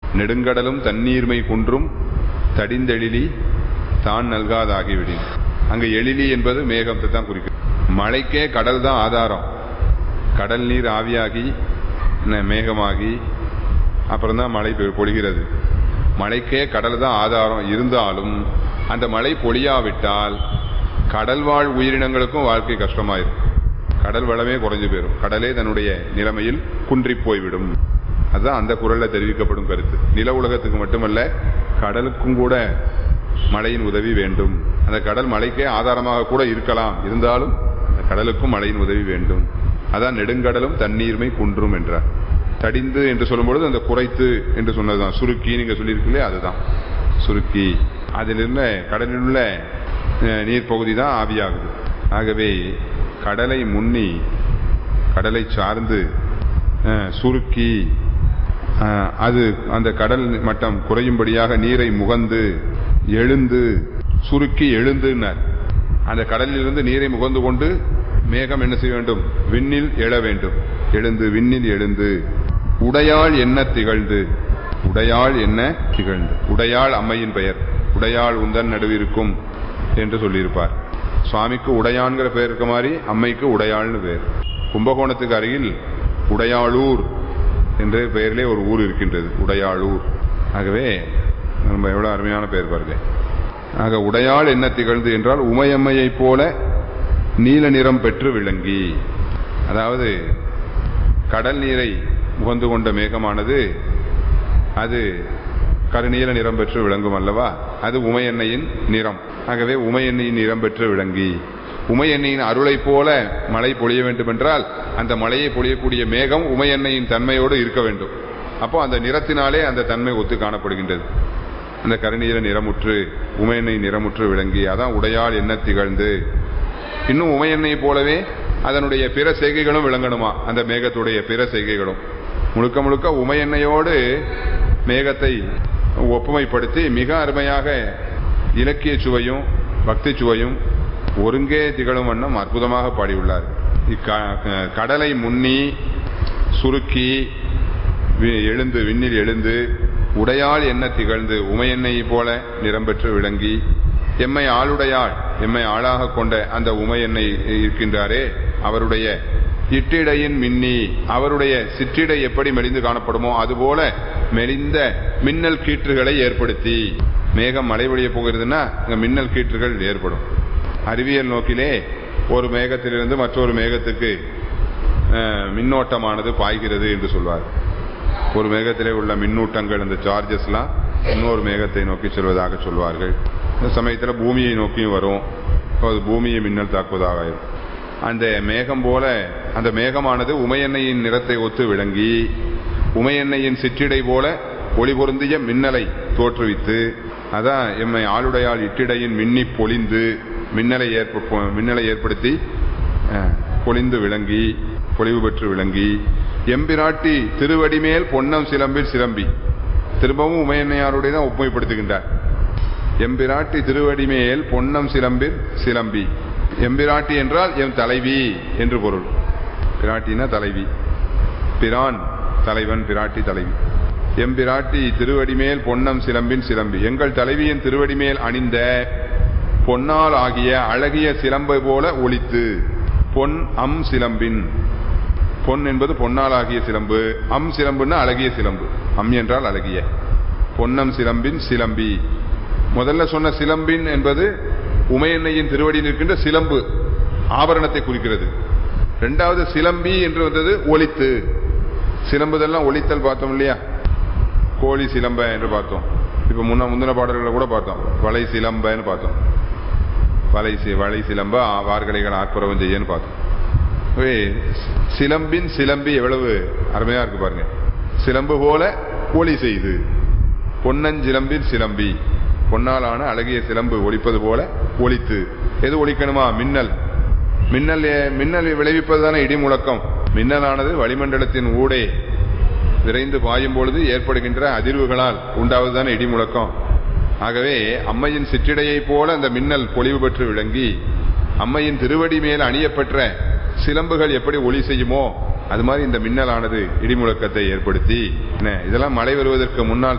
நெடுங்கடலும் தண்ணீர்மை குன்றும் தடிந்தெழிலி தான் நல்காதாகிவிடின் அங்க எழிலி என்பது மேகத்தை தான் குறிக்கும் மழைக்கே கடல் தான் ஆதாரம் கடல் நீர் ஆவியாகி ந- மேகமாகி அப்புறம் தான் மழை பெ- பொழிகிறது மழைக்கே கடல் தான் ஆதாரம் இருந்தாலும் அந்த மழை பொழியாவிட்டால் கடல் வாழ் உயிரினங்களுக்கும் வாழ்க்கை கஷ்டமாயிரும் கடல் வளமே குறைஞ்சு போயிடும் கடலே தன்னுடைய நிலைமையில் குன்றி போய்விடும் அதுதான் அந்த குரல்ல தெரிவிக்கப்படும் கருத்து நில உலகத்துக்கு மட்டுமல்ல கடலுக்கும் கூட மழையின் உதவி வேண்டும் அந்த கடல் மழைக்கே ஆதாரமாக கூட இருக்கலாம் இருந்தாலும் அந்த கடலுக்கும் மழையின் உதவி வேண்டும் அதான் நெடுங்கடலும் தண்ணீர்மை குன்றும் என்றார் தடிந்து என்று சொல்லும்பொழுது அந்த குறைத்து என்று சொன்னதுதான் சுருக்கி நீங்க சொல்லியிருக்கீங்களே அதுதான் சுருக்கி அதில் உள்ள கடலில் உள்ள அஹ், நீர்ப்பகுதி தான் ஆவியாகுது ஆகவே கடலை முன்னி கடலை சார்ந்து அஹ், சுருக்கி அஹ், அது அந்த கடல் மட்டம் குறையும்படியாக நீரை முகந்து எழுந்து சுருக்கி எழுந்துனார் அந்த கடலிலிருந்து நீரை முகந்து கொண்டு மேகம் என்ன செய்ய வேண்டும் விண்ணில் எழ வேண்டும் எழுந்து விண்ணில் எழுந்து உடையாள் என்ன திகழ்ந்து உடையாள் என்ன திகழ்ந்து உடையாள் அம்மையின் பெயர் உடையாள் உந்தன் நடுவிருக்கும் என்று சொல்லியிருப்பார் சுவாமிக்கு உடையான்கிற பெயர் இருக்க மாதிரி அம்மைக்கு உடையாள்னு பெயர் கும்பகோணத்துக்கு அருகில் உடையாளூர் என்ற பெயரிலே ஒரு ஊர் இருக்கின்றது உடையாளூர் ஆகவே ரொம்ப எவ்வளவு அருமையான பெயர் பாருங்க ஆக உடையாள் என்ன திகழ்ந்து என்றால் உமையம்மையைப் போல நீல நிறம் பெற்று விளங்கி அதாவது கடல் நீரை முகந்து கொண்ட மேகமானது அது கருநீல நிறம் பெற்று விளங்கும் அல்லவா அது உமையெண்ணையின் நிறம் ஆகவே உமையெண்ணையின் நிறம் பெற்று விளங்கி உமையெண்ணையின் அருளைப் போல மழை பொழிய வேண்டும் என்றால் அந்த மழையை பொழியக்கூடிய மேகம் உமையெண்ணையின் தன்மையோடு இருக்க வேண்டும் அப்போ அந்த நிறத்தினாலே அந்த தன்மை ஒத்து காணப்படுகின்றது அந்த கருநீல நிறமுற்று உமையெண்ணெய் நிறமுற்று விளங்கி அதான் உடையாள் என்ன திகழ்ந்து இன்னும் உமையெண்ணெய் போலவே அதனுடைய பிற செய்கைகளும் விளங்கணுமா அந்த மேகத்துடைய பிற செய்கைகளும் முழுக்க முழுக்க உமையெண்ணையோடு மேகத்தை ஒப்புமைப்படுத்தி மிக அருமையாக இலக்கிய சுவையும் பக்தி சுவையும் ஒருங்கே திகழும் வண்ணம் அற்புதமாக பாடியுள்ளார் இக்க- கடலை முன்னி சுருக்கி வி- எழுந்து விண்ணில் எழுந்து உடையாள் என்ன திகழ்ந்து உமையெண்ணெய் போல நிறம் பெற்று விளங்கி எம்மை ஆளுடையாள் எம்மை ஆளாக கொண்ட அந்த உமையெண்ணெய் இருக்கின்றாரே அவருடைய இட்டிடையின் மின்னி அவருடைய சிற்றிடை எப்படி மெலிந்து காணப்படுமோ அதுபோல மெலிந்த மின்னல் கீற்றுகளை ஏற்படுத்தி மேகம் மழை பொழிய போகிறதுன்னா அங்க மின்னல் கீற்றுகள் ஏற்படும் அறிவியல் நோக்கிலே ஒரு மேகத்திலிருந்து மற்றொரு மேகத்துக்கு அஹ், மின்னோட்டமானது பாய்கிறது என்று சொல்வார் ஒரு மேகத்திலே உள்ள மின்னூட்டங்கள் அந்த சார்ஜஸ்லாம் இன்னொரு மேகத்தை நோக்கி செல்வதாக சொல்வார்கள் இந்த சமயத்தில் பூமியை நோக்கியும் வரும் அப்போ அது பூமியை மின்னல் தாக்குவதாக இருக்கும் அந்த மேகம் போல அந்த மேகமானது உமையெண்ணையின் நிறத்தை ஒத்து விளங்கி உமையெண்ணையின் சிற்றிடை போல ஒளி பொருந்திய மின்னலை தோற்றுவித்து அதான் எம்மை ஆளுடையால் இட்டிடையின் மின்னி பொழிந்து மின்னலை ஏற்ப மின்னலை ஏற்படுத்தி அஹ், பொழிந்து விளங்கி பொலிவு பெற்று விளங்கி எம்பிராட்டி திருவடிமேல் பொன்னம் சிலம்பில் சிலம்பி திரும்பவும் உமையன்னையாருடைய தான் ஒப்புமைப்படுத்துகின்றார் எம்பிராட்டி திருவடிமேல் பொன்னம் சிலம்பில் சிலம்பி எம்பிராட்டி என்றால் எம் தலைவி என்று பொருள் பிராட்டினா தலைவி பிரான் தலைவன் பிராட்டி தலைவி எம்பிராட்டி திருவடிமேல் பொன்னம் சிலம்பின் சிலம்பி எங்கள் தலைவியின் திருவடிமேல் அணிந்த பொன்னால் ஆகிய அழகிய சிலம்பை போல ஒலித்து பொன் அம் சிலம்பின் பொன் என்பது பொன்னால் ஆகிய சிலம்பு அம் சிலம்புன்னா அழகிய சிலம்பு அம் என்றால் அழகிய பொன்னம் சிலம்பின் சிலம்பி முதல்ல சொன்ன சிலம்பின் என்பது உமையெண்ணையின் திருவடியில் இருக்கின்ற சிலம்பு ஆபரணத்தை குறிக்கிறது இரண்டாவது சிலம்பி என்று வந்தது ஒலித்து சிலம்புதெல்லாம் ஒலித்தல் பார்த்தோம் இல்லையா கோழி சிலம்ப என்று பார்த்தோம் இப்ப முன்ன முந்தின பாடல்களை கூட பார்த்தோம் வலை சிலம்பன்னு பார்த்தோம் வலை சி- வலை சிலம்ப ஆ- வார்கலைகள் ஆட்புறவம் செய்யன்னு பார்த்தோம் ஆகவே, சிலம்பின் சிலம்பி எவ்வளவு அருமையா இருக்கு பாருங்க சிலம்பு போல ஒளி செய்து பொன்னஞ்சிலம்பின் சிலம்பி பொன்னாலான அழகிய சிலம்பு ஒலிப்பது போல ஒலித்து எது ஒலிக்கணுமா மின்னல் மின்னல் ஏ- மின்னல் விளைவிப்பது தானே இடி முழக்கம் மின்னலானது வளிமண்டலத்தின் ஊடே விரைந்து பாயும் பொழுது ஏற்படுகின்ற அதிர்வுகளால் உண்டாவதுதானே இடி முழக்கம் ஆகவே அம்மையின் சிற்றிடையைப் போல அந்த மின்னல் பொலிவு பெற்று விளங்கி அம்மையின் திருவடி மேல் அணியப்பெற்ற சிலம்புகள் எப்படி ஒளி செய்யுமோ அது மாதிரி இந்த மின்னலானது இடிமுழக்கத்தை ஏற்படுத்தி என்ன இதெல்லாம் மழை வருவதற்கு முன்னால்